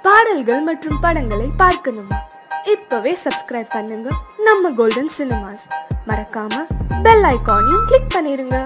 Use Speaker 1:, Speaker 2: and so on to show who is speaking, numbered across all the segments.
Speaker 1: பாடல்கள் மற்றும் படங்களை பார்க்கணுமா இப்பவே சப்ஸ்கிரைப் பண்ணுங்க நம்ம கோல்டன் சினிமாஸ் மறக்காம பெல் ஐகானையும் கிளிக் பண்ணிருங்க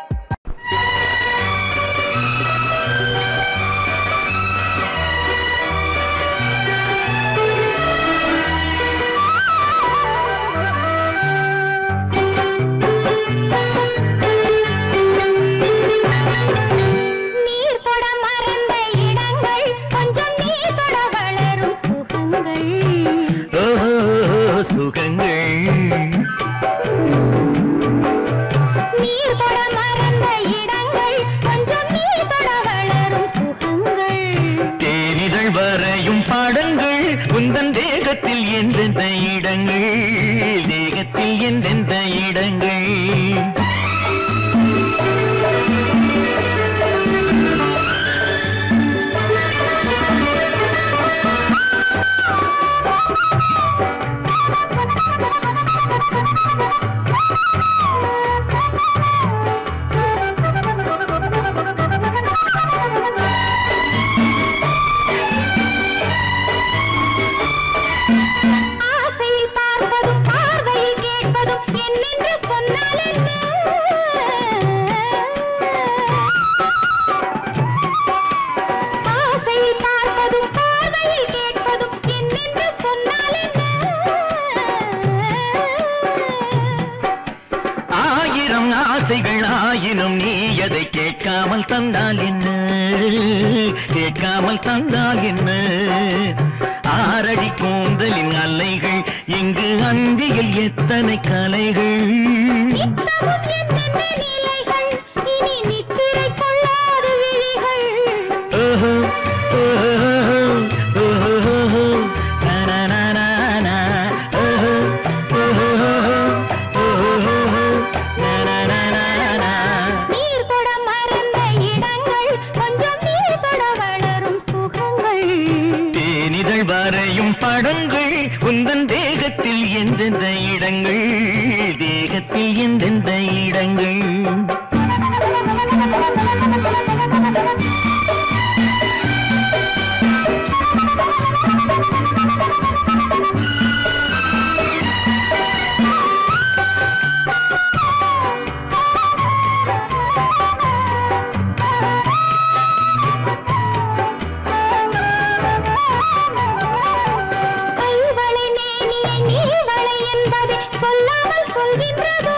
Speaker 2: நீர் தொட மறந்த இடங்கள் கொஞ்சம் நீர் தொட வளரும் சுகங்கள்
Speaker 3: ஓஹோ, சுகங்கள்
Speaker 2: நீர் தொட மறந்த இடங்கள் கொஞ்சம் நீர் தொட வளரும் சுகங்கள்
Speaker 3: தேனிதழ் வரையும் பாடங்கள் உந்தன் தேகத்தில் எந்தெந்த இடங்கள் தேகத்தில் எந்தெந்த இடங்கள்
Speaker 2: ஆசையில் பார்ப்பதும் பார்வையில் கேட்பதும் என்னென்று சொன்னால் என்ன ஆசையில் பார்ப்பதும் பார்வையில் கேட்பதும் என்னென்று சொன்னால் என்ன
Speaker 3: ஆயிரம் ஆசைகள் ஆயினும் நீ அதை கேட்காமல் தந்தால் என்ன கேட்காமல் தந்தால் என்ன ஆரடி கூந்தலின் அலைகள் இங்கு அந்தியில் எத்தனை கலைகள்
Speaker 2: நித்தமும் என்னென்ன நிலைகள் இனி நித்திரை கொள்ளாத விழிகள்
Speaker 3: ஓஹோ, ஓஹோ, ஓஹோ, நனனனனா, ஓஹோ, ஓஹோ, ஓஹோ, நனனனனா.
Speaker 2: நீர் தொட மறந்த இடங்கள் கொஞ்சம் நீர் தொட வளரும் சுகங்கள்
Speaker 3: தேனிதழ் வரையும் படங்கள் உந்தன் தேகத்தில் எந்தெந்த இடங்கள் தேகத்தில் எந்தெந்த இடங்கள்
Speaker 2: கைவளை மேனியை நீவளை என்பதை சொல்லாமல் சொல்கின்றதோ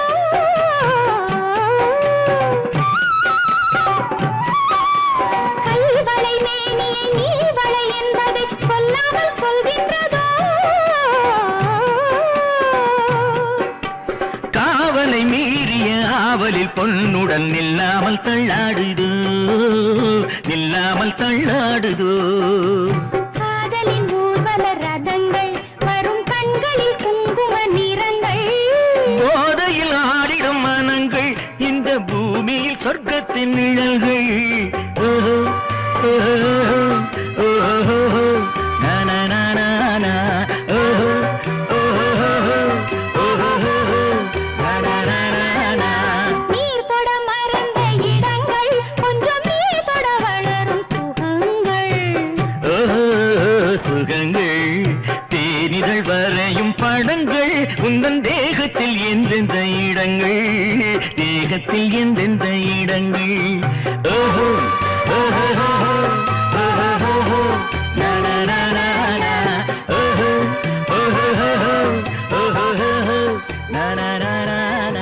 Speaker 2: கைவளை மேனியை நீவளை என்பதை சொல்லாமல் சொல்கின்றதோ
Speaker 3: காவலை மீறிய ஆவலில் பொன்னுடன் நில்லாமல் தள்ளாடுதோ நில்லாமல் தள்ளாடுதோ
Speaker 2: காதலின் ஊர்வல ரதங்கள் வரும் கண்களில் குங்கும நிறங்கள்
Speaker 3: போதையில் ஆடிடும் மனங்கள் இந்த பூமியில் சொர்க்கத்தின் நிழல்கள் ஓஹோ, ஓஹோ, ஓஹோ, நனனனனா, ஓஹோ, ஓஹோ, ஓஹோ, நனனனனா.
Speaker 2: நீர் தொட மறந்த இடங்கள் கொஞ்சம் நீர் தொட வளரும் சுகங்கள்
Speaker 3: ஓஹோ, சுகங்கள் தேனிதழ் வரையும் படங்கள் உந்தன் தேகத்தில் எந்தெந்த இடங்கள் தேகத்தில் எந்தெந்த இடங்கள் ஓஹோ ஓஹோ, ஓஹோ, நனனனனா, ஓஹோ, ஓஹோ, ஓஹோ, நனனனனா.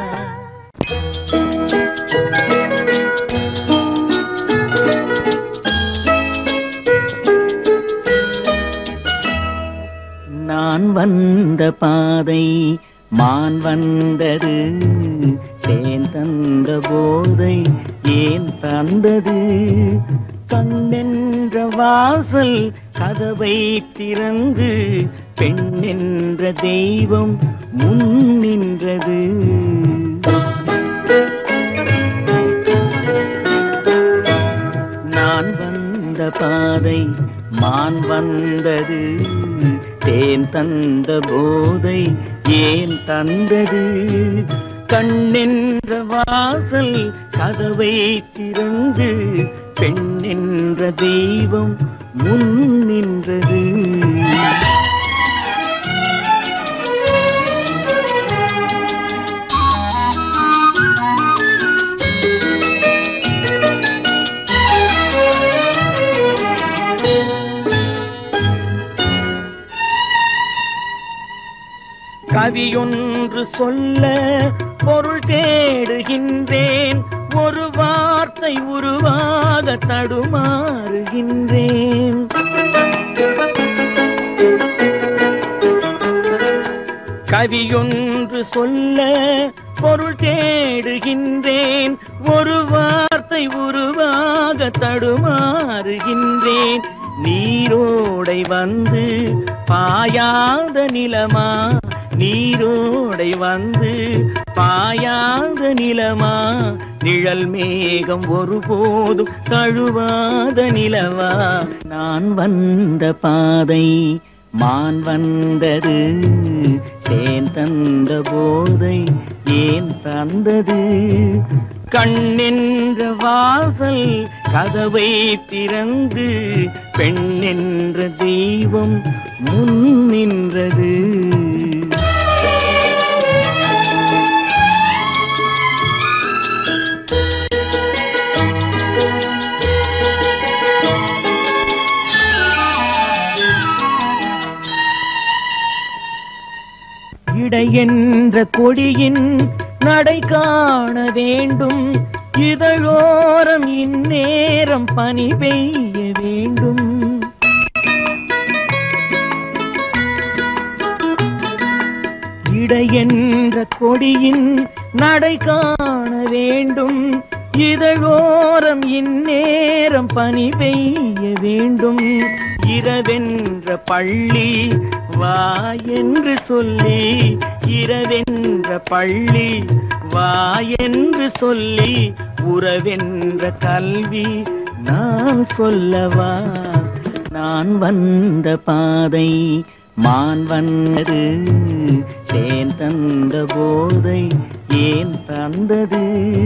Speaker 3: நான் வந்த பாதை மான் வந்தது தேன் தந்த போதை ஏன் தந்தது கண்ணென்ற வாசல் கதவை திறந்து பெண் என்ற தெய்வம் முன் நின்றது நான் வந்த பாதை மான் வந்தது தேன் தந்த போதை ஏன் தந்தது கண்ணென்ற வாசல் கதவை திறந்து பெண் என்ற தெய்வம் முன் நின்றது கவியொன்று சொல்ல பொருள் தேடுகின்றேன் ஒரு வார்த்தை உருவாக தடுமாறுகின்றேன் கவியொன்று சொல்ல பொருள் தேடுகின்றேன் ஒரு வார்த்தை உருவாக தடுமாறுகின்றேன் நீரோடை வந்து பாயாத நிலமா நீரோடை வந்து பாயாத நிலமா நிழல் மேகம் ஒருபோதும் தழுவாத நிலவா நான் வந்த பாதை மான் வந்தது தேன் தந்த போதை ஏன் தந்தது கண்ணென்ற வாசல் கதவை திறந்து பெண் என்ற தெய்வம் முன் நின்றது இடை என்ற கொடியின் நடை காண வேண்டும் இதழோரம் இந்நேரம் பனி பெய்ய வேண்டும் இடை என்ற கொடியின் நடை காண வேண்டும் இதழோரம் இந்நேரம் பனி பெய்ய வேண்டும் இரவென்ற பள்ளி வா என்று சொல்லி இரவென்ற பள்ளி வா என்று சொல்லி உறவென்ற கல்வி நான் சொல்லவா நான் வந்த பாதை மான் வந்தது தேன் தந்த போதை ஏன் தந்தது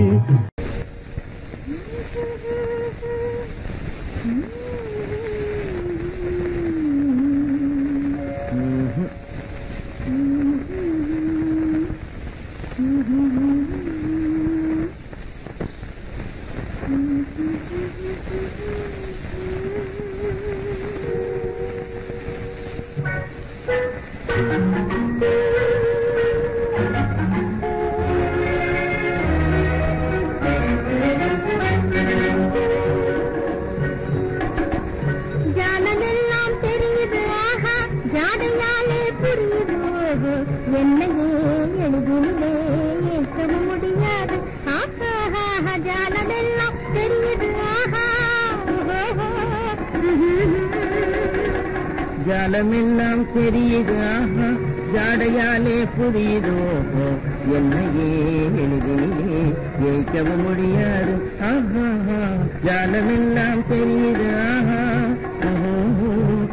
Speaker 2: ஜானமெல்லாம் தெரியுது ஆஹா ஜாடையாலே புரியுது ஓஹோ என்னையே எளிதிலே ஏற்கவும் முடியாது ஆஹா ஆஹா, ஜானமெல்லாம் தெரியுது ஆஹா ஓஹோ.
Speaker 3: ஜாலமெல்லாம் தெரியுது ஆஹா ஜாடையாலே புரியுது ஓஹோ என்னையே எளிதிலே ஜெயிக்கவும் முடியாது ஆஹா ஜாலமெல்லாம் தெரியுது ஆஹா ஓஹோ.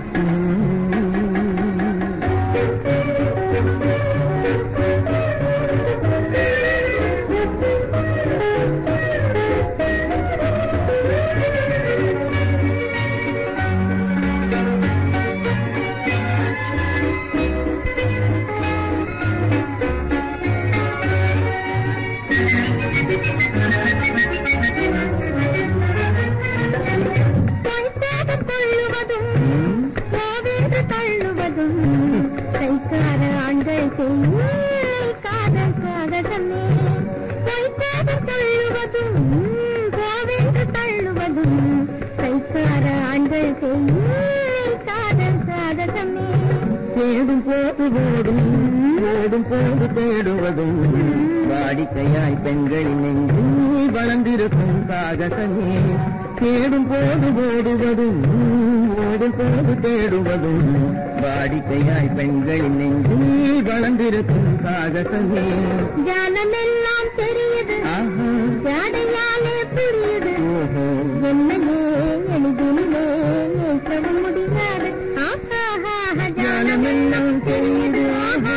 Speaker 2: கைக்காக கொள்ளுவதும் கோவென்று தள்ளுவதும் கைக்கார ஆண்கள் செய்யும் காதல் சாகசமே கைக்காக கொள்ளுவதும் கோவென்று தள்ளுவதும் கைக்கார ஆண்கள் செய்யும் காதல் சாகசமே
Speaker 3: தேடும் போது ஓடும் ஓடும் போது தேடுவதும் வாடிக்கையாய் பெண்களின் நெஞ்சில் வளர்ந்திருக்கும் சாகசமே தேடும் போது ஓடுவதும் ஓடும் போது தேடுவதும் வாடிக்கையாய் பெண்களின் நெஞ்சில் வளர்ந்திருக்கும் சாகசமே
Speaker 2: ஜானமெல்லாம் தெரியுது
Speaker 3: ஆஹா
Speaker 2: ஜாடையாலே புரியுது
Speaker 3: ஓஹோ
Speaker 2: என்னையே எளிதிலே ஏற்கவும் முடியாது ஆஹா ஆஹா,
Speaker 3: ஞானமெல்லாம் தெரியுது ஆஹா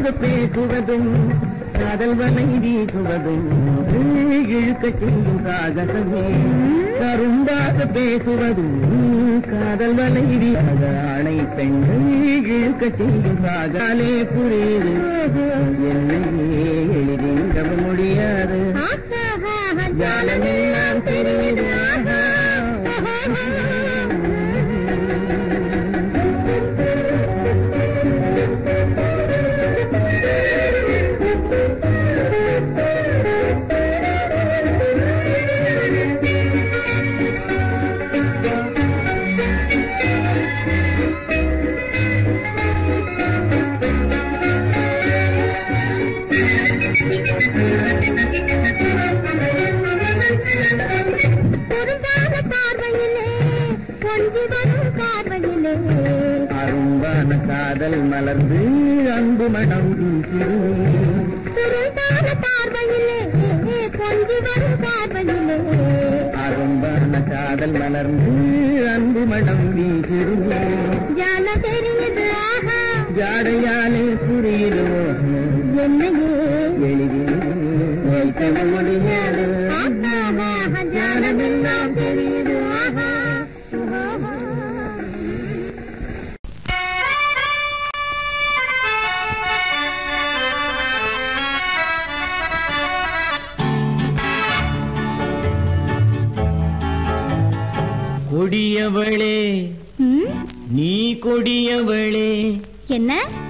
Speaker 4: அரும்பாக பேசுவதும் காதல் வலை வீசுவதும் இழுக்க செய்யும் சாகசமே கரும்பாக பேசுவதும் காதல் வலை வீசாத ஆணை பெண்கள் இழுக்க செய்யும் சாகாலே புரியுது என்னையே எளிதில் முடியாது ஜாலமெல்லாம் தெரியுது ஆஹா.
Speaker 2: பொருந்தாத பார்வையிலே கொஞ்சி வரும் பார்வையிலே
Speaker 4: அரும்பான காதல் மலர்ந்து அன்பு மனம் வீசிடும்
Speaker 2: பொருந்தாத பார்வையிலே கொஞ்சி வரும் பார்வையிலே
Speaker 4: அரும்பான காதல் மலர்ந்து அன்பு மனம் வீசிடும்
Speaker 2: ஜான தெரியுது ஆஹா
Speaker 4: ஜாடையாலே புரியுதோ
Speaker 2: என்னையே
Speaker 4: எளிதில் வைக்க முடியாது
Speaker 2: ஆஹா, ஜானமெல்லாம் தெரியுது ஆஹா
Speaker 4: கொடியவளே
Speaker 2: ம்,
Speaker 4: நீ கொடியவளே
Speaker 2: என்ன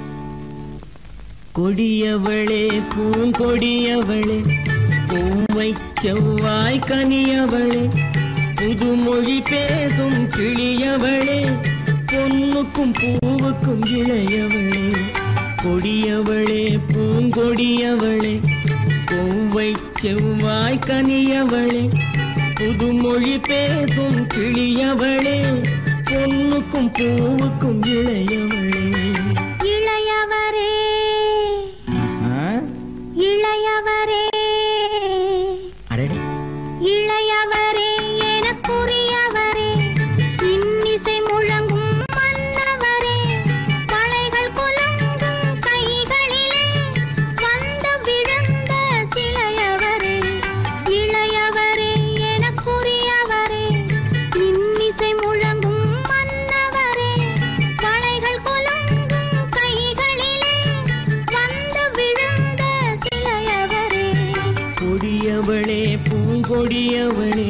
Speaker 4: கொடியவளே பூங்கொடியவளே பூவை செவ்வாய் கனியவளே புதுமொழி பேசும் கிளியவளே பொன்னுக்கும் பூவுக்கும் இளையவளே கொடியவளே பூங்கொடியவளே பூவை செவ்வாய் கனியவளே புதுமொழி பேசும் கிளியவளே பொன்னுக்கும் பூவுக்கும் இளையவளே
Speaker 2: இளையவரே
Speaker 4: ஆ?
Speaker 2: இளையவரே
Speaker 4: அடடே
Speaker 2: இளையவரே எனக்குரியவரே இன்னிசை முழங்கும் மன்னவரே களைகள் குலங்கும் கைகளிலே வந்து விழுந்த சிலையவரே இளையவரே எனக்குரியவரே இன்னிசை முழங்கும் மன்னவரே களைகள் குலங்கும் கைகளிலே வந்து விழுந்த சிலையவரே
Speaker 4: கொடியவளே பூங்கொடியவளே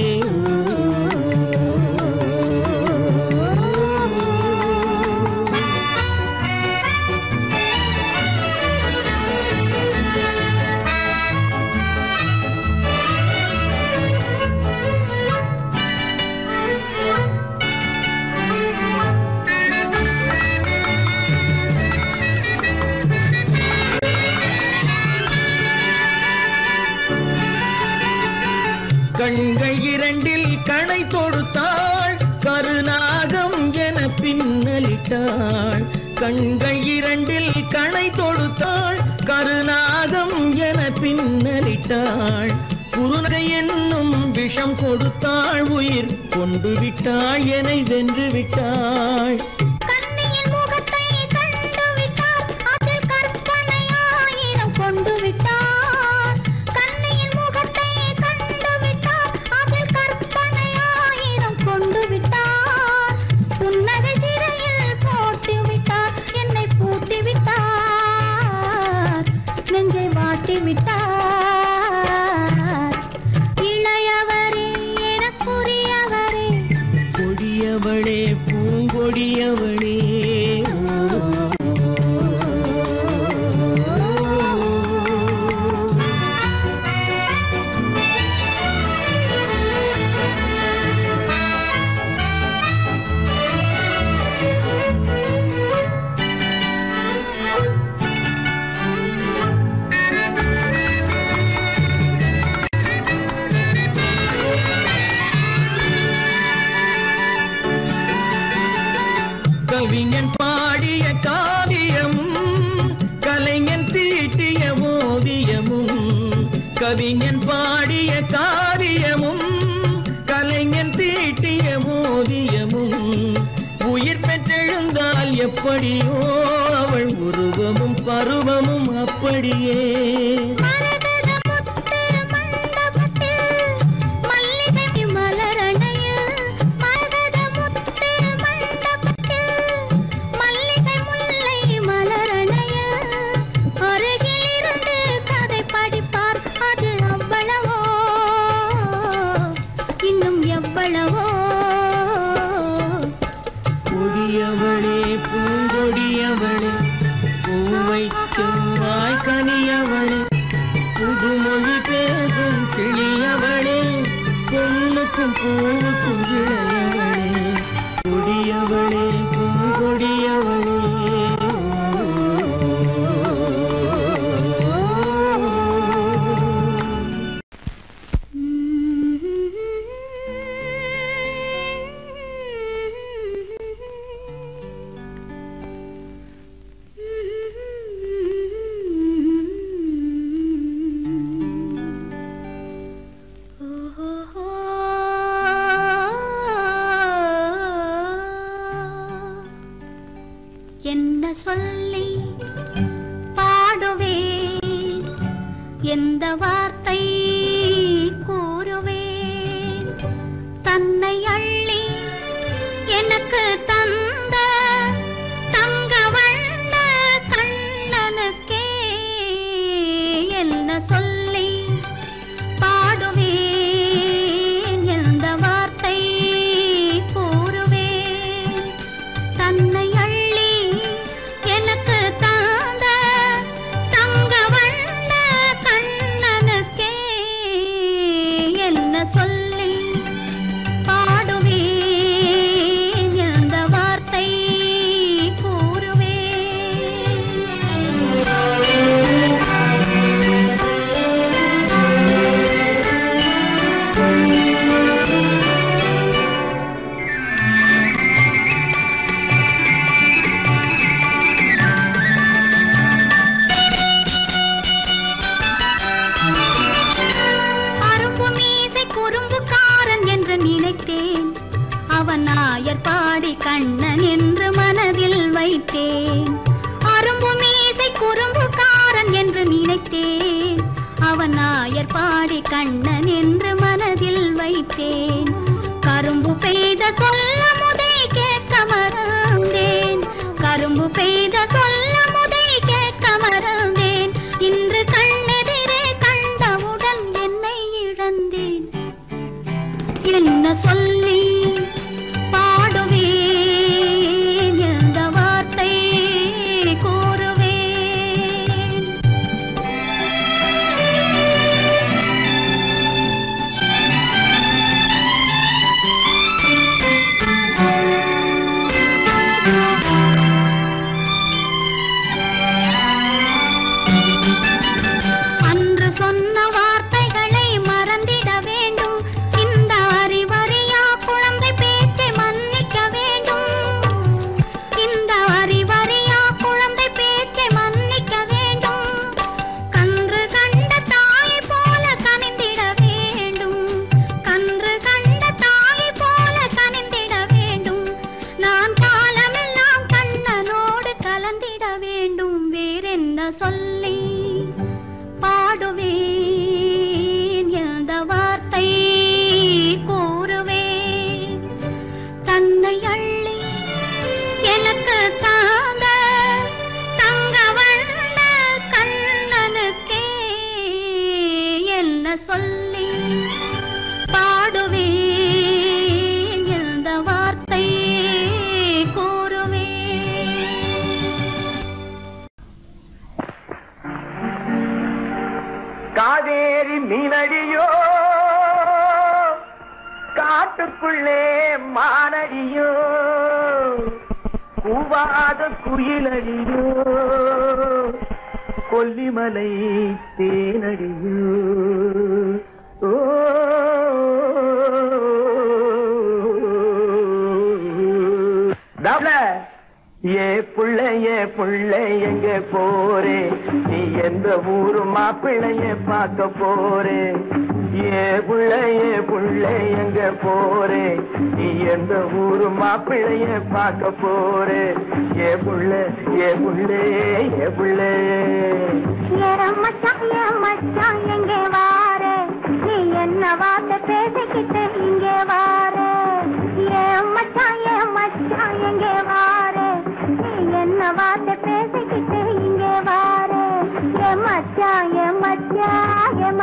Speaker 4: கண்கள் இரண்டில் கணை தொடுத்தாள் கருநாகம் என பின்னலிட்டாள் கண்கள் இரண்டில் கணை தொடுத்தாள் கருநாகம் என பின்னலிட்டாள் குருநகை என்னும் விஷம் கொடுத்தாள் உயிர் கொண்டு விட்டாள் என்னை வென்று விட்டாள்
Speaker 2: கண்ணியின் முகத்தை கண்டு விட்டார் அதில் கற்பனை ஆயிரம் கொண்டு விட்டார் கண்ணியின் முகத்தை கண்டு விட்டார் அதில் கற்பனை ஆயிரம் கொண்டு விட்டார் புன்னகை சிறையில் போட்டு விட்டார் என்னை பூட்டி விட்டார் நெஞ்சை வாட்டி விட்டார் இளையவரே எனக்குரியவரே
Speaker 4: கொடியவளே பூங்கொடியவளே கவிஞன் பாடிய காவியமும் கலைஞன் தீட்டிய ஓவியமும் கவிஞன் பாடிய காவியமும் கலைஞன் தீட்டிய ஓவியமும் உயிர் பெற்றெழுந்தால் எப்படியோ அவள் அவள் உருவமும் பருவமும் அப்படியே
Speaker 2: மரகத முத்து மண்டபத்தில் மல்லிகை மலரணையில் மரகத முத்து மண்டபத்தில் மல்லிகை முல்லை மலரணையில் அருகில் இருந்து கதை படிப்பார் அது அவ்வளவோ இன்னும் எவ்வளவோ
Speaker 4: கொடியவளே பூங்கொடியவளே பூவை செவ்வாய் கனியவளே புதுமொழி பேசும் கிளியவளே பொண்ணுக்கும் பூவுக்கும் இளையவளே கொடியவளே பூங்கொடியவளே
Speaker 2: என்ன சொல்லி பாடுவேன் எந்த வார்த்தை கூறுவேன் தன்னை அள்ளி எனக்கு தந்த தங்க வண்ண கண்ணனுக்கே என்ன சொல்லி பாடுவேன் எந்த வார்த்தை கூறுவேன் தன்னை அள்ளி எனக்கு தாந்த தங்க வண்ண கண்ணனுக்கே என்ன சொல்லி பாடுவேன் எந்த வார்த்தை அரும்பு மீசை குறும்புக்காரன் என்று நினைத்தேன் அவன் நாயர் பாடி கண்ணன் என்று மனதில் வைத்தேன் அரும்பு மீசை குறும்புக்காரன் என்று நினைத்தேன் அவன் நாயர் பாடி கண்ணன் என்று மனதில் வைத்தேன் கரும்பு பெய்த சொல்ல முதை கேட்க மறந்தேன் கரும்பு பெய்த சொல்ல முதை கேட்க மறந்தேன் இன்று கண்ணெதிரே கண்டவுடன் என்னை இழந்தேன் என்ன சொல்லி பாடுவேன் எந்த வார்த்தை கூறுவேன் அன்று சொன்ன வார்த்தைகளை மறந்திட வேண்டும் இந்த அறிவறியா குழந்தை பேச்சை மன்னிக்க வேண்டும் இந்த அறிவறியா குழந்தை பேச்சை மன்னிக்க வேண்டும் கன்று கண்ட தாயை போல கனிந்திட வேண்டும் கன்று கண்ட தாயை போல கனிந்திட வேண்டும் நான் காலமெல்லாம் கண்ணனோடு கலந்திட வேண்டும் வேறென்ன சொல்லி பாடுவேன் எந்த வார்த்தை கூறுவேன் தன்னை அள்ளி எனக்கு தாங்க தங்க வண்ண கண்ணனுக்கே என்ன சொல்லி பாடுவேன் எந்த வார்த்தை கூறுவேன்
Speaker 5: காவேரி மீனடியோ காட்டுக்குள்ளே மானடியோ கூவாத குயிலடியோ கொல்லிமலை தேனடியோ ஓ டபுள ஏ புள்ள ஏ புள்ள எங்க போறே நீ எந்த ஊரு மாப்பிள்ளைய பார்க்க போறே ஏ புள்ள ஏ புள்ள எங்க போறே நீ எந்த ஊரு மாப்பிள்ளைய பார்க்க போறே ஏ ஏ புள்ள ஏ புள்ளே ஏ புள்ளே
Speaker 2: ஏ மச்சான் ஏ மச்சான் எங்கே வாரு நீ என்ன வார்த்தை பேசிக்கிட்டு இங்கே வாரு ஏ மச்சான் ஏ மச்சான் எங்கே வாரு நீ என்ன வார்த்தை பேசிக்கிட்டு இங்கே வாரு ஏ மச்சான் ஏ மச்சான் ஏ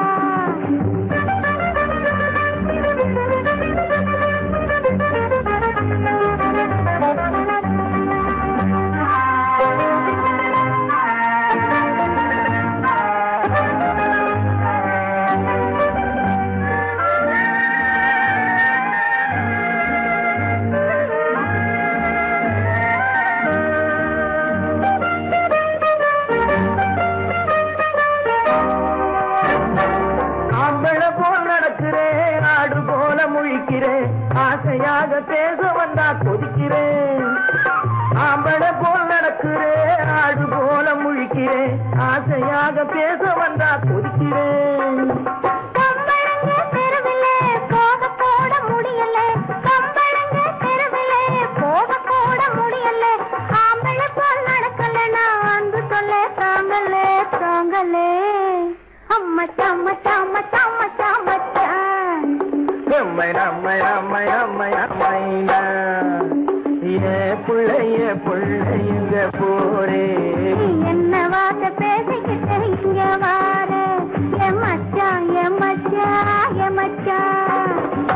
Speaker 5: ஆம்பளை போல் நடக்கிறேன் ஆடு போல முழிக்கிறேன் ஆசையாக பேச வந்தா கொதிக்கிறேன் ஆம்பளை போல் நடக்கிறேன் ஆடு போல முழிக்கிறேன் ஆசையாக பேச வந்தா கொதிக்கிறேன்
Speaker 2: கம்பளங்க தெருவிலே போக போட முடியல கம்பளங்க தெருவிலே போக போட முடியல ஆம்பளை போல் நடக்கல நான் அன்பு சொல்ல தாங்கலே தாங்கலே அம்மச்சா அம்மச்சா அம்மச்சா அம்மச்சா அம்மச்சான்
Speaker 5: அம்மை அம்மை அம்மை அம்மை அம்மைனா ஏ பிள்ளைய பிள்ளைங்க போரே
Speaker 2: நீ என்ன வார்த்தை பேசிக்கிட்டு இங்க வாரு என் மச்சான் என் மச்சான் என் மச்சான்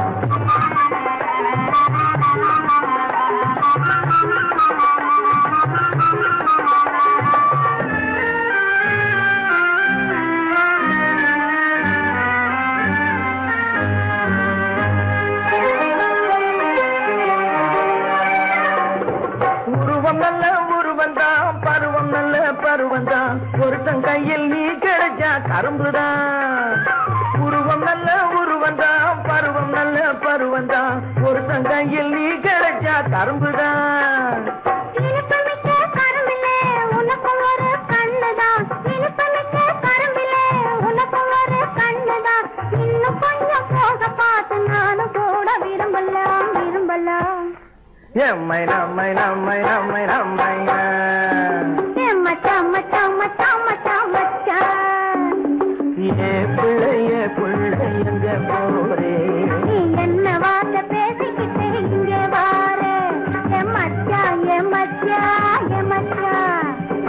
Speaker 5: உருவம் நல்ல உருவம் தான் பருவம் நல்ல பருவம் தான் ஒருத்தன் கையில் நீ கிடைச்சா கரும்புதான் உருவம் நல்ல உருவம் தான் பருவம் நல்ல பருவம் தான் ஒருத்தன் கையில் நீ கிடைச்சா கரும்புதான்
Speaker 2: இனிப்புமிக்க கரும்பிலே உனக்கும் ஒரு கண்ணுதான் இனிப்புமிக்க கரும்பிலே உனக்கும் ஒரு கண்ணுதான் இன்னும் கொஞ்சம் போக பார்த்து நானும் கூட விரும்பலாம் விரும்பலாம்
Speaker 5: எம்மை நம்மை நம்மை நம்மை நம்மை
Speaker 2: ஏ மச்சான் மச்சான் மச்சான் மச்சான் மச்சான்
Speaker 5: ஏ பிள்ளைய பிள்ளைங்க போரே
Speaker 2: நீ என்ன வார்த்தை பேசிக்கிட்டு இங்கே வாரு ஏ மச்சான் ஏ மச்சான் ஏ மச்சான்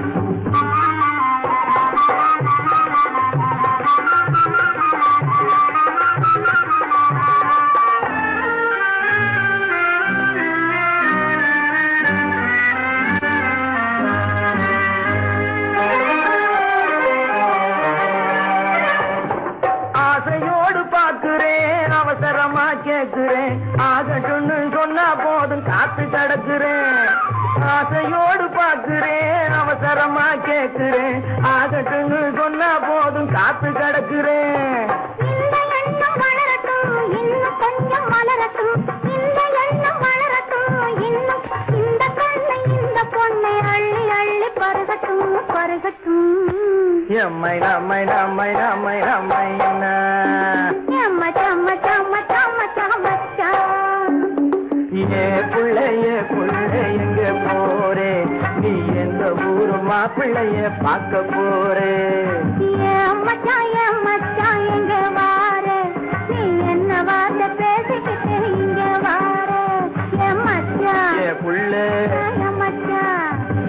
Speaker 5: ஆசையோடு பார்க்கிறேன் அவசரமா கேட்கிறேன் ஆகட்டும்னு சொன்னா போதும் காத்து கிடக்குறேன் ஆசையோடு பார்க்கிறேன் அவசரமா கேட்கிறேன் ஆகட்டும்னு சொன்னா போதும் காத்து கிடக்குறேன்
Speaker 2: இந்த எண்ணம் வளரட்டும் இன்னும் கொஞ்சம் வளரட்டும் இந்த எண்ணம் வளரட்டும் இன்னும் இந்த கண்ணை இந்த பொண்ணை அள்ளி அள்ளி பருகட்டும் பருகட்டும்
Speaker 5: எம்மை நம்மை நம்மை நம்மை நம்மை
Speaker 2: மச்சான் மச்சான் மச்சான் மச்சான் மச்சான்
Speaker 5: ஏ பிள்ளைய பிள்ளைங்க போரே நீ எந்த ஊரு மாப்பிள்ளைய பார்க்க போறே
Speaker 2: ஏன் மச்சான் ஏன் மச்சான் எங்க வாரு நீ என்ன வார்த்தை பேசிக்கிட்டு இங்க வாரு ஏன் மச்சான்
Speaker 5: ஏ புள்ள
Speaker 2: ஏன் மச்சான்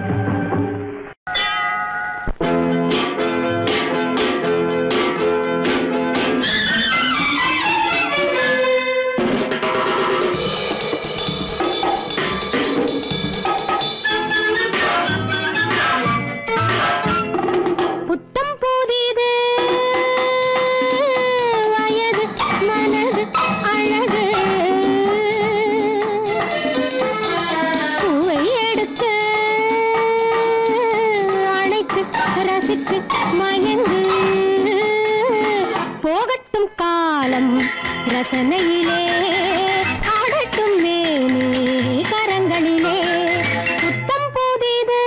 Speaker 2: புத்தம் புதிது வயது மனது அழகு பூவை எடுத்து அணைத்து ரசித்து மயங்கு போகட்டும் காலம் ரசனையிலே ஆடட்டும் மேனே கரங்களிலே புத்தம் புதிது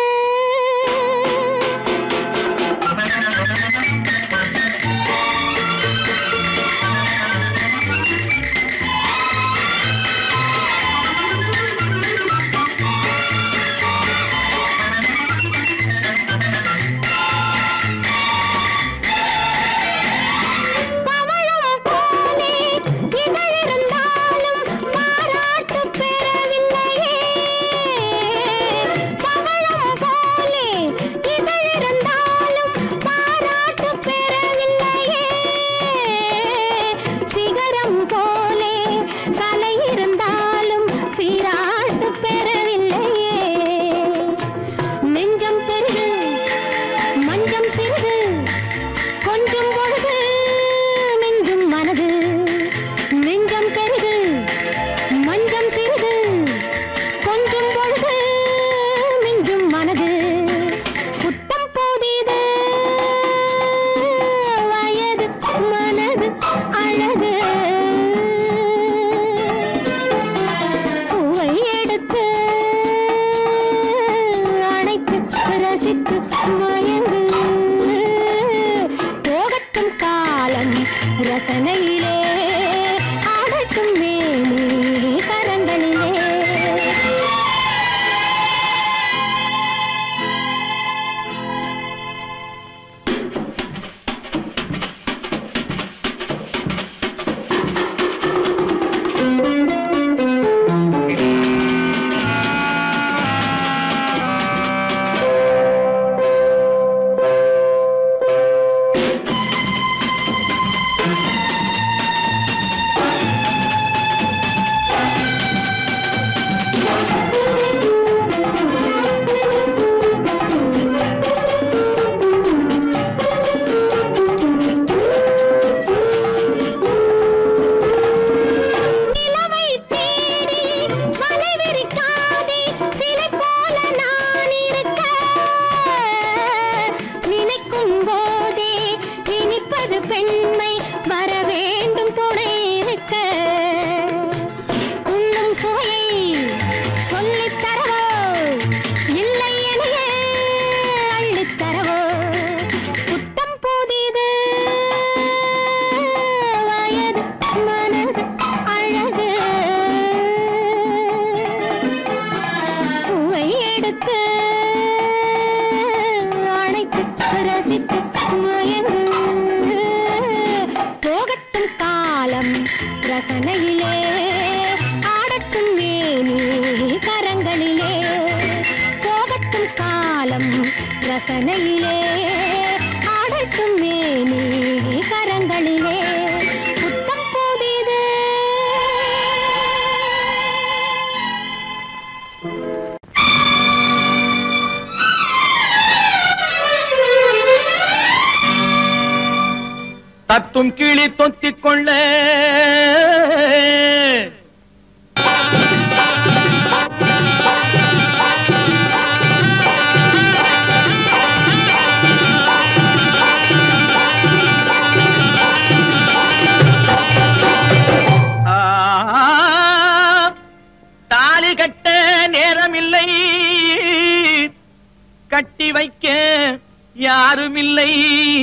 Speaker 2: ரசித்து மயங்கு போகட்டும் காலம் ரசனையிலே ஆடட்டும் மேனி கரங்களிலே நிலவை தேடி மலை விரிக்காதே சிலை போல நான் இருக்க நினைக்கும் போதே இனிப்பது பெண்மை வர வேண்டும் துணை இருக்க உண்ணும் சுவையை சொல்லித் தரவோ இல்லை எனையே அள்ளித் தரவோ புத்தம் புதிது வயது மனது அழகு பூவை எடுத்து அணைத்து ரசித்து மயங்கு போகட்டும் காலம் ரசனையிலே ஆடட்டும் மேனி கரங்களிலே போகட்டும் காலம் ரசனையிலே ஆடட்டும் மேனி கரங்களிலே புத்தம் புதிது
Speaker 3: தத்தும் கிளி தொத்திக் கொள்ள ஆ, தாலி கட்ட நேரமில்லை கட்டி வைக்க யாருமில்லை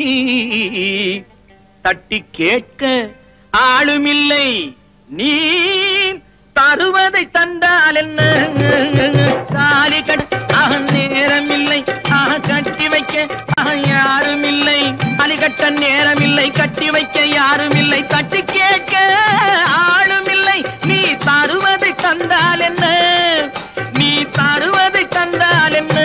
Speaker 3: தட்டி கேட்க ஆளுமில்லை நீ தருவதை தந்தால் என்ன தாலி கட்ட நேரமில்லை ஆஹ், கட்டி வைக்க ஆஹ், யாருமில்லை தாலி கட்ட நேரமில்லை கட்டி வைக்க யாருமில்லை தட்டி கேட்க ஆளுமில்லை நீ தருவதை தந்தால் என்ன நீ தருவதை தந்தால் என்ன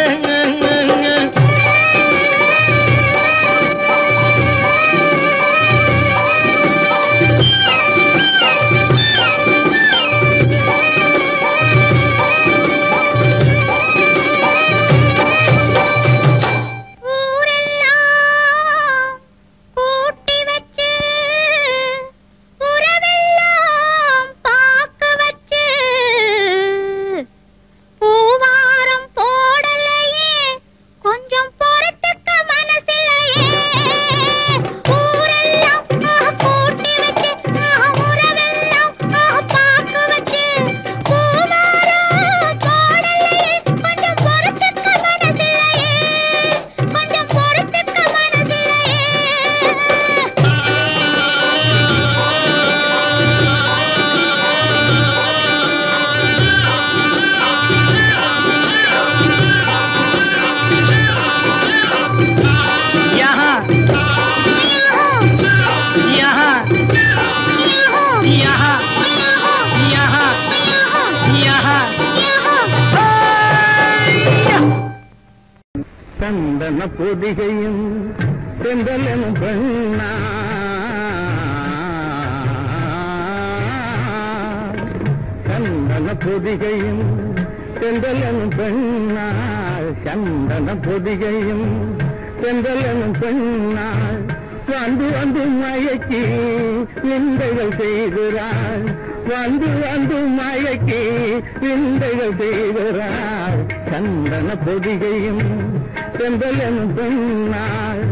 Speaker 2: ஊரெல்லாம் கூட்டி வச்சு உறவெல்லாம் பார்க்க வச்சு பூவாரம் போடலையே கொஞ்சம் பொறுத்துக்க மனசில்லையே ஊரெல்லாம் ஆஹ், கூட்டி வச்சு ஆஹ், உறவெல்லாம் ஆஹ், பார்க்க வச்சு பூவாரம் போடலையே கொஞ்சம் பொறுத்துக்க மனசில்லையே கொஞ்சம் பொறுத்துக்க மனசில்லையே
Speaker 3: यहाँ यहाँ यहाँ यहाँ यहाँ
Speaker 5: சந்தன பொதிகையும் செந்தலனும் பெண்ணா சந்தன பொதிகையும் செந்தலனும் பெண்ணாள் சந்தன பொதிகையும் செந்தலனும் பெண்ணாள் வந்து வந்து மயக்கி விந்தைகள் செய்கிறாள் வந்து வந்து மயக்கி விந்தைகள் செய்கிறாள் சந்தன பொதிகையும் செந்தலனும் பெண்ணாள்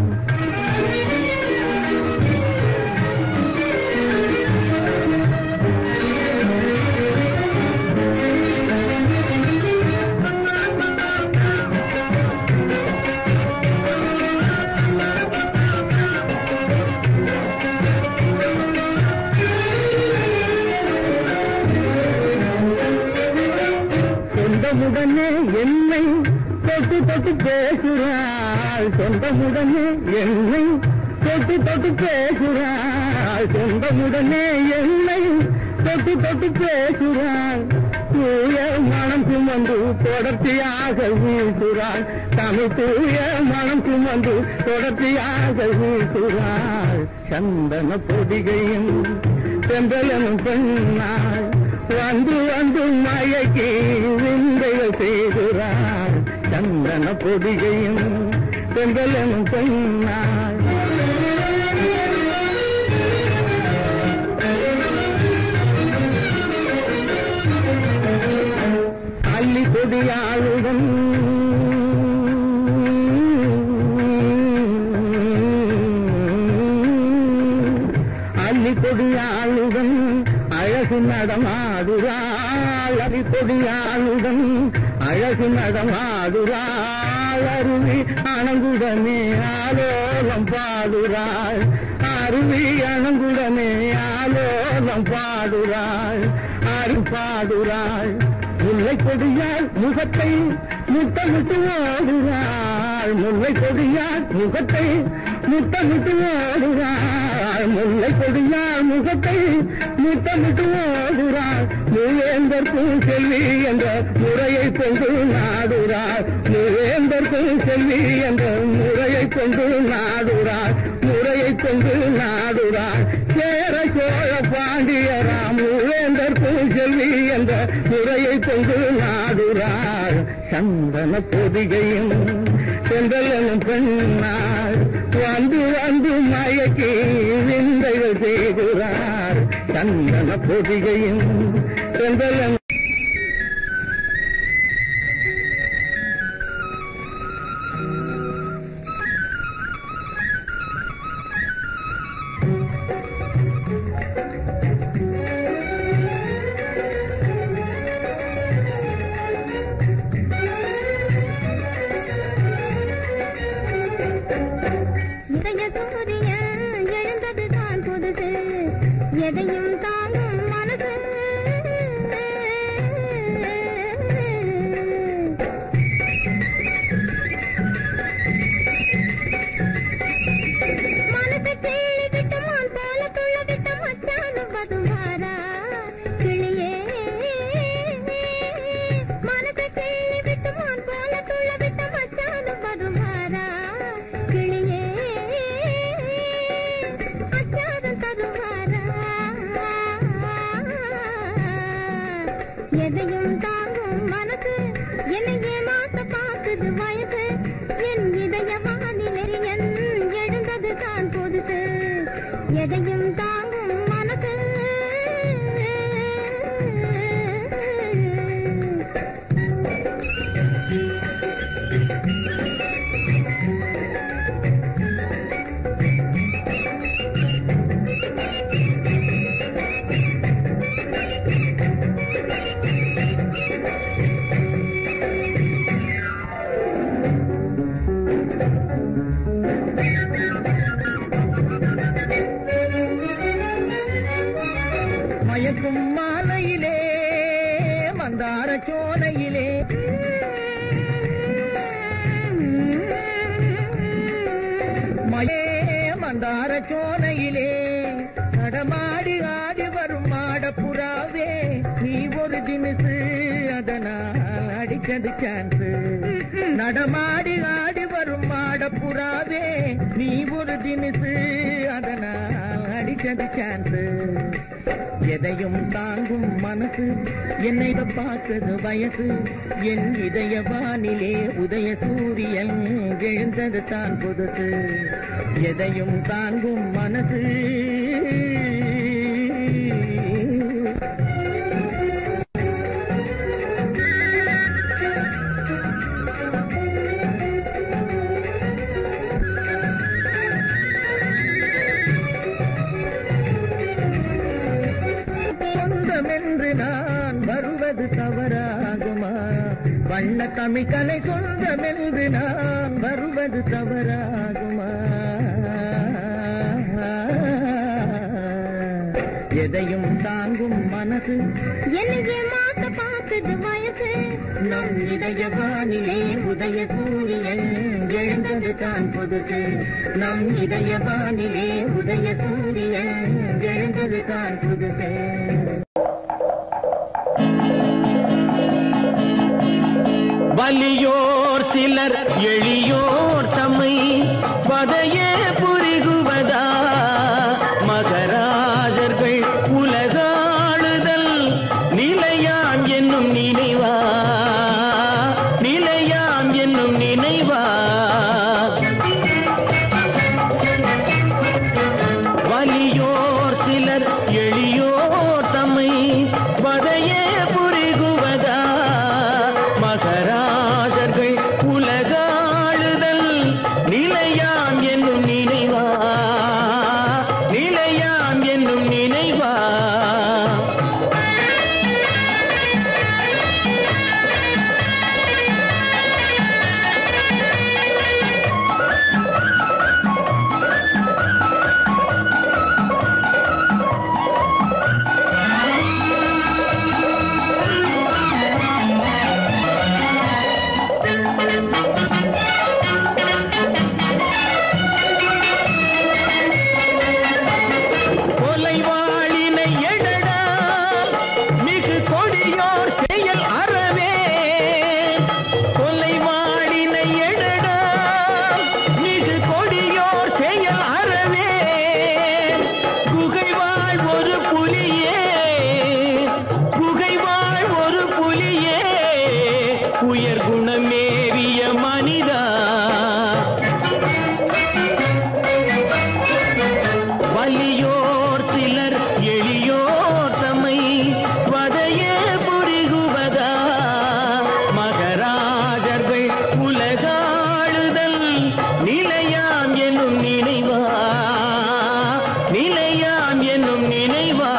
Speaker 5: தொட்டு தொட்டு பேசுறாள் சொந்தமுடனே என்னை தொட்டு தொட்டு பேசுறாள் சொந்தமுடனே என்னை தொட்டு தொட்டு பேசுறாள் தூய மனம் சுமந்து தொடர்ச்சியாக வீசுறாள் தமிழ் தூய மனம் சுமந்து தொடர்ச்சியாக வீசுறாள் சந்தன பொதிகையும் செம்பலனும் பெண்ணாள் வந்து வந்து மயக்கி விந்தைகள் செய்கிறாள் சந்தன பொதிகையும் செம்பலனும் பெண்ணாள் அள்ளி கொடியாளுடன் அள்ளி கொடியாளுடன் அழகு நடமாடுறாள் அள்ளி கொடியாளுடன் அழகு நடமாடுறாள் அருவி அணங்குடனே ஆலோலம் பாடுறாள் அருவி அணங்குடனே ஆலோலம் பாடுறாள் அரு பாடுறாள் முல்லை கொடியால் முகத்தை முத்தமிட்டு ஓடுறாள் முல்லை கொடியால் முகத்தை முத்தமிட்டு ஓடுறாள் முல்லை கொடியால் முகத்தை முத்தமிட்டு ஓடுறாள் மூவேந்தர் செல்வி என்ற முறையை கொண்டு நாடுறாள் மூவேந்தர் செல்வி என்ற முறையை கொண்டு நாடுறாள் முறையை கொண்டு நாடுறாள் சேர சோழ பாண்டியராம் மூவேந்தர் செல்வி என்ற முறையை கொண்டு நாடுறாள் சந்தன பொதிகையும் செந்தலனும் பெண்ணாள் வந்து வந்து மயக்கி விந்தைகள் செய்கிறார் சந்தன பொதிகையும் செந்தலன்
Speaker 2: இதய சூரியன் எழுந்தது தான் புதுசு எதையும் தாங்கும் மனசு மனசு கேளி விட்டு மான் போல துள்ள விட்டு மச்சானும் பதுமாறா கிளியே மனசு கேளி விட்டு மான் போல துள்ள விட்டு மச்சானும் பதுமாறா கிளியே அச்சாரம் தருவாரா எதையும் தாங்கும் மனசு என்னை ஏமாத்த பார்க்குது வயசு என் இதய வானிலை என் எழுந்தது தான் பொதுசு எதையும் தாங்கும் மனசு
Speaker 5: மயக்கும் மாலையிலே மந்தார சோலையிலே மயே மந்தார சோலையிலே நடமாடி ஆடி வரும் மாடப்புறாவே நீ ஒரு தினசு அதனால் அடிச்சது சான்ஸ் நடமாடி ஆடி வரும் மாடப்புறாவே நீ ஒரு தினசு அதனால் அடிச்சது சான்ஸ் எதையும் தாங்கும் மனசு என்னை பார்த்தது வயசு என் இதய வானிலே உதய சூரியன் எழுந்தது தான் புதுசு எதையும் தாங்கும் மனசு சொந்தமென்று நான் வருவது தவறாகுமா வண்ண தமிழ்கலை சொந்தமென்று நான் வருவது தவறாகுமா எதையும் தாங்கும் மனசு
Speaker 2: என்னை ஏமாத்த பார்க்குது வயசு
Speaker 4: நம் இதய வானிலே உதய சூரியன் எழுந்தது தான் புதுசு நம் இதய வானிலே உதய சூரியன் எழுந்தது தான் புதுசு
Speaker 3: வலியோர் சிலர் எளியோர் தம்மை பதையே புரிகுவதா மகராஜர்கள் உலகாளுதல் நிலையாம் என்னும் நினைவா நிலையாம் என்னும் நினைவா வலியோர் சிலர் எளியோர் தம்மை வதையே புரிகுவதா மகராஜர்கள் உலகாளுதல் நிலையாம் என்னும் நினைவா நிலையாம் என்னும் நினைவா கொலைவாளினை எழடா மிகு கொடியோர் செயல் அறவே கொலைவாளினை எழடா மிகு கொடியோர் செயல் அறவே குகைவாழ் ஒரு புலியே குகைவாழ் ஒரு புலியே உயர் குணமேறிய மனிதா வலியோர் சிலர் எளியோர் தம்மை வதையே புரிகுவதா மகராஜர்கள் உலகாளுதல் நிலையாம் என்னும் நினைவா நிலையாம் என்னும் நினைவா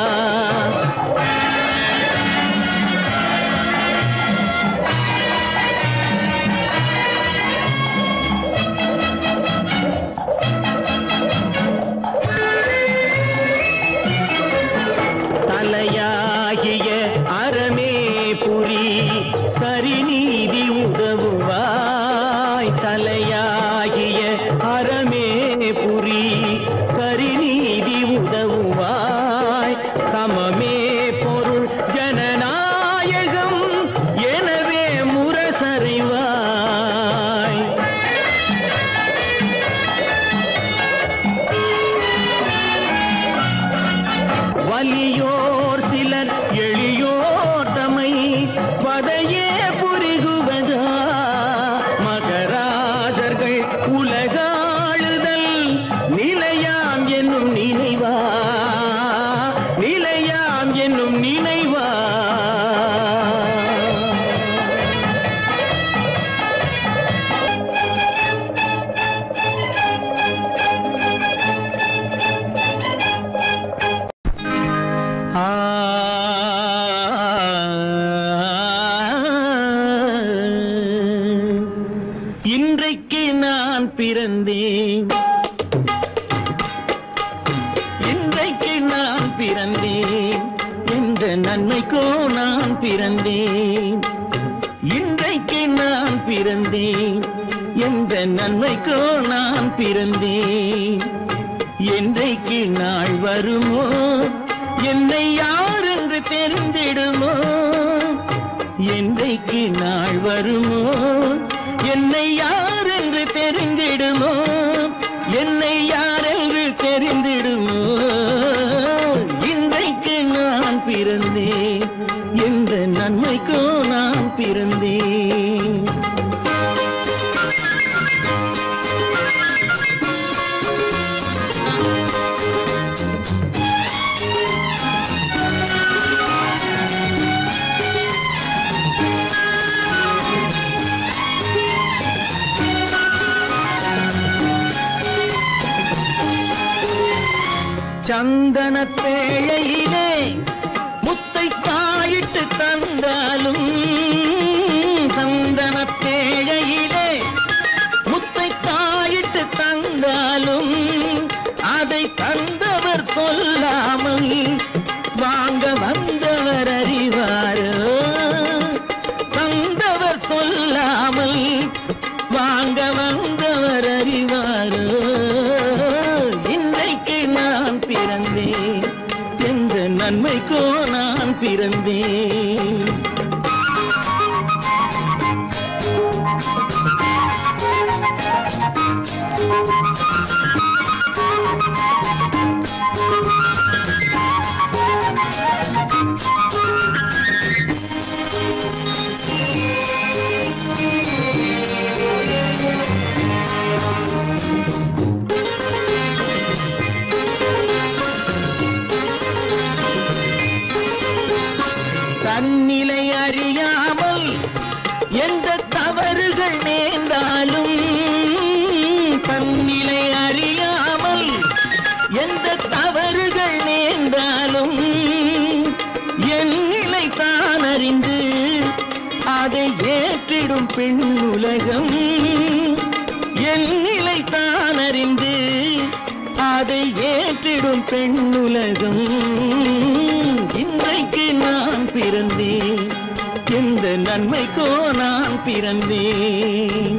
Speaker 3: தலையாகிய அறமே புரி சரிநீதி உதவுவாய் தலையாகிய அறமே புரி சரிநீதி உதவுவாய் சமமே பொருள் ஜனநாயகம் எனவே முரசறைவாய் வலியோர் சிலர் எளியோர் தமை பதையே புரிகுவதா மகராஜர்கள் உலகாளுதல் நிலையாம் என்னும் நினைவா நிலையாம் என்னும் நினைவா இன்றைக்கு நான் பிறந்தேன் இன்றைக்கு நான் பிறந்தேன் எந்த நன்மைக்கோ நான் பிறந்தேன் இன்றைக்கு நான் பிறந்தேன் எந்த நன்மைக்கோ நான் பிறந்தேன் என்றைக்கு நாள் வருமோ என்னை யார் என்று தெரிந்திடுமோ என்றைக்கு நாள் வருமோ என்னை யார் என்று தெரிந்திடுமோ என்னை யார் என்று தெரிந்திடுமோ இன்றைக்கு நான் பிறந்தேன் எந்த நன்மைக்கோ நான் பிறந்தேன் சந்தன பேழையிலே முத்தை காயிட்டு தந்தாலும் சந்தன பேழையிலே முத்தை காயிட்டு தந்தாலும் அதை தந்தவர் சொல்லாமல் வாங்க வந்தவர் அறிவாரோ தந்த நிலை அறியாமல் எந்த தவறுகள் நேர்ந்தாலும் என் நிலை தான் அறிந்து அதை ஏற்றிடும் பெண் உலகம் என் நிலை தான் அறிந்து அதை ஏற்றிடும் பெண் உலகம் இன்றைக்கு நான் பிறந்தேன் எந்த நன்மைக்கோ நான் பிறந்தேன்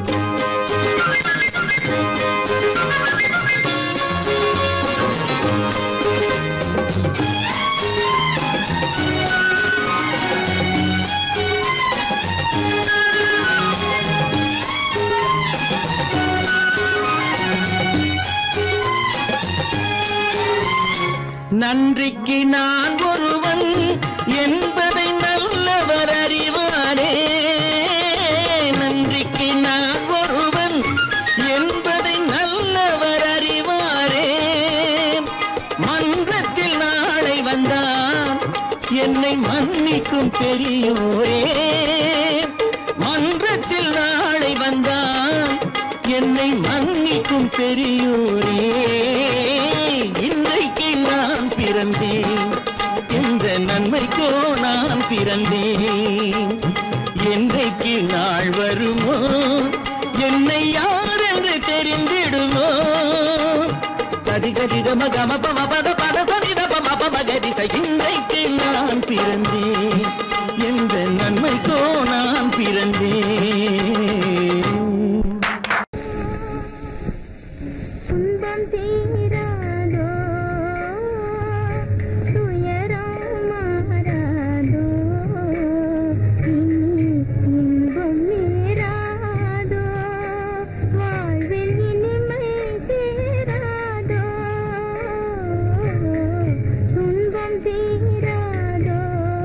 Speaker 3: நன்றிக்கு நான் ஒருவன் என்பதை நல்லவர் அறிவாரே நன்றிக்கு நான் ஒருவன் என்பதை நல்லவர் அறிவாரே மன்றத்தில் நாளை வந்தான் என்னை மன்னிக்கும் பெரியோரே மன்றத்தில் நாளை வந்தான் என்னை மன்னிக்கும் பெரியோரே இன்றைக்கு நான் பிறந்தேன் எந்த நன்மைக்கோ நான் பிறந்தேன் என்றைக்கு நாள் வருமோ என்னை யார் என்று தெரிந்திடுமோ கதி கதி கம கம பம பத பத சதித பம பம கதித இன்றைக்கு நான் பிறந்தேன் எந்த நன்மைக்கோ நான் பிறந்தேன்
Speaker 2: துன்பம் தீராதோ துயரம் மாறாதோ இனி இன்பம் நேராதோ வாழ்வில் இனிமை சேராதோ துன்பம் தீராதோ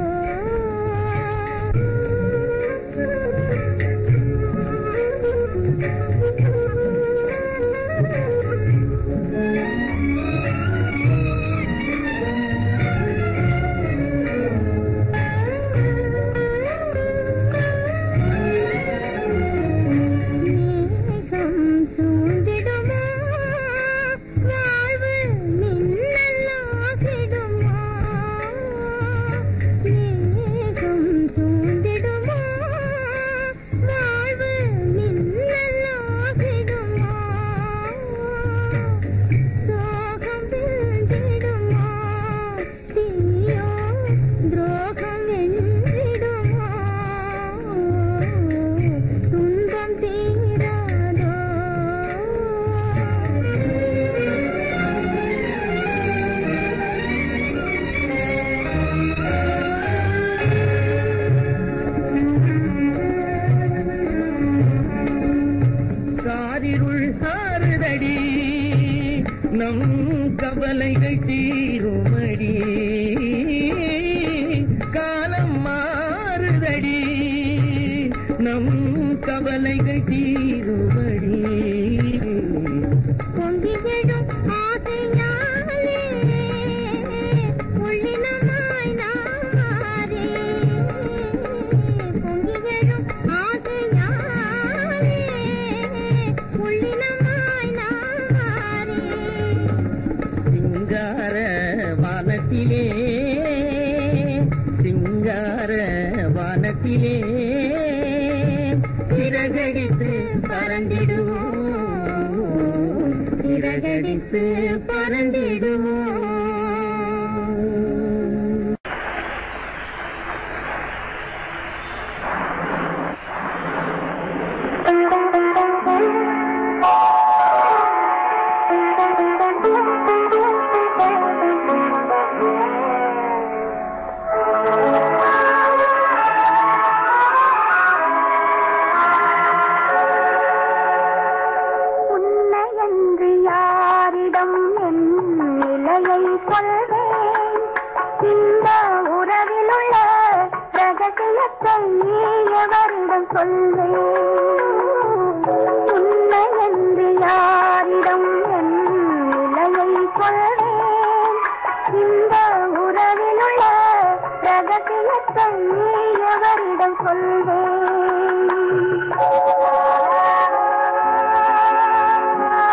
Speaker 2: மேகம் சூழ்ந்திடுமா வாழ்வு மின்னலாகிடுமா மேகம் சூழ்ந்திடுமா வாழ்வு மின்னலாகிடுமா சோகம் வீழ்ந்திடுமா தீயோ துரோகம் வென்றிடுமா துன்பம் தீராதோ
Speaker 3: காரிருள் சாறுதடி நம் கவலைகள் தீருமடி காலம் மாறுதடி நம் கவலைகள் தீருமடி
Speaker 2: பொங்கிடும் ஆசையாலே உள்ளினமாய் நாரே பொங்கிடும் ஆசையாலே உள்ளினமாய் நாரே
Speaker 3: சிங்கார வானத்திலே சிங்கார வானத்திலே சிறகடித்து பறந்திடுவோம் சிறகடித்து பறந்திடுவோம்
Speaker 2: உன்னையன்று யாரிடம் என் நிலையை சொல்வேன் இந்த உறவிலுள்ள ரகசியத்தை எவரிடம் சொல்வேன் உன்னையன்று யாரிடம் என் நிலையை சொல்வேன் இந்த உறவிலுள்ள ரகசியத்தை எவரிடம் சொல்வேன்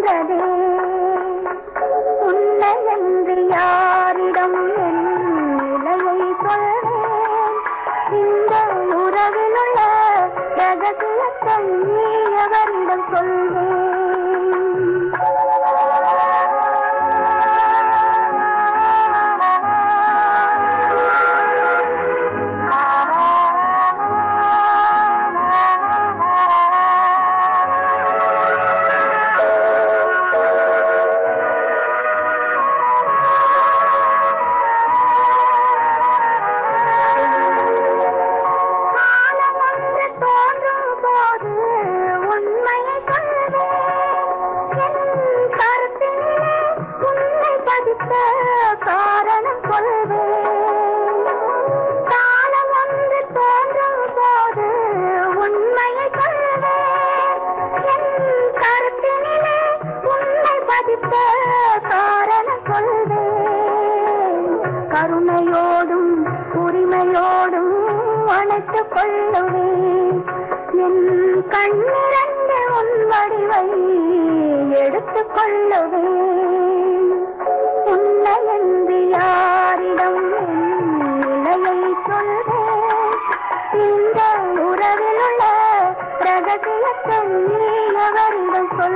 Speaker 2: நின்றதே உன்னை என்று யாரிடம் என் நிலையை சொல்வேன் இந்த உறவில் உள்ள ரகசியத்தை நீ எவரிடம் காலம் ஒன்று தோன்றும் போது உண்மையை சொல்வேன் என் கருத்திலே உன்னை பதித்த காரணம் சொல்வேன் காலம் ஒன்று தோன்றும் போது உண்மையை சொல்வேன் என் கருத்தினிலே உன்னை பதித்த காரணம் சொல்வேன் கருணையோடும் உரிமையோடும் அணைத்துக் கொள்ளுவேன் என் கண்ணிரண்டு உன் வடிவை எடுத்துக் கொள்ளுவேன் உன்னை என்று யாரிடம் என் நிலையை சொல்வேன் இந்த உறவில் உள்ள ரகசியத்தை நீ எவரிடம் சொல்